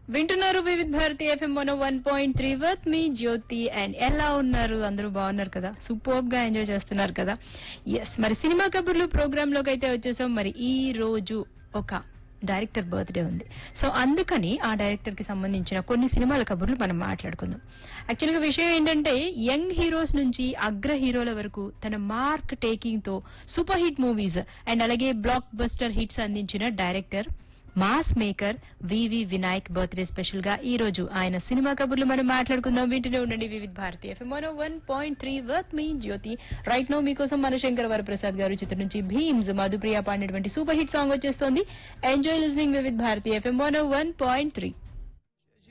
వింటున్నారు Vividh Bharati FM one one point three with me Jyothi and ఎలా ఉన్నారు అందరూ బాగున్నారు కదా సూపర్ గా ఎంజాయ్ చేస్తున్నారు కదా ఎస్ మరి సినిమా కబుర్లు ప్రోగ్రామ్ లోకి అయితే వచ్చేసాం మరి ఈ రోజు ఒక డైరెక్టర్ బర్త్డే ఉంది సో అందుకని ఆ డైరెక్టర్ కి సంబంధించిన కొన్ని సినిమాల కబుర్లు మనం మాట్లాడుకుందాం యాక్చువల్ గా విషయం ఏంటంటే యంగ్ హీరోస్ నుంచి అగ్ర హీరోల వరకు తన మార్క్ టేకింగ్ తో సూపర్ హిట్ మూవీస్ అండ్ అలాగే బ్లాక్ బస్టర్ హిట్స్ అందించిన director mass maker VV Vinayak birthday special గా ఈ రోజు ఆయన సినిమా కబుర్లు మనం మాట్లాడుకుందాం వింటూనే ఉండండి Vividh Bharati FM one point three with me Jyothi right now మీకోసం మనశంకర్ వరప్రసాద్ గారు చిత్రం నుంచి భీమ్స్ మధుప్రియ పాడినటువంటి సూపర్ హిట్ సాంగ్ వచ్చేస్తోంది enjoy listening Vividh Bharati FM one point three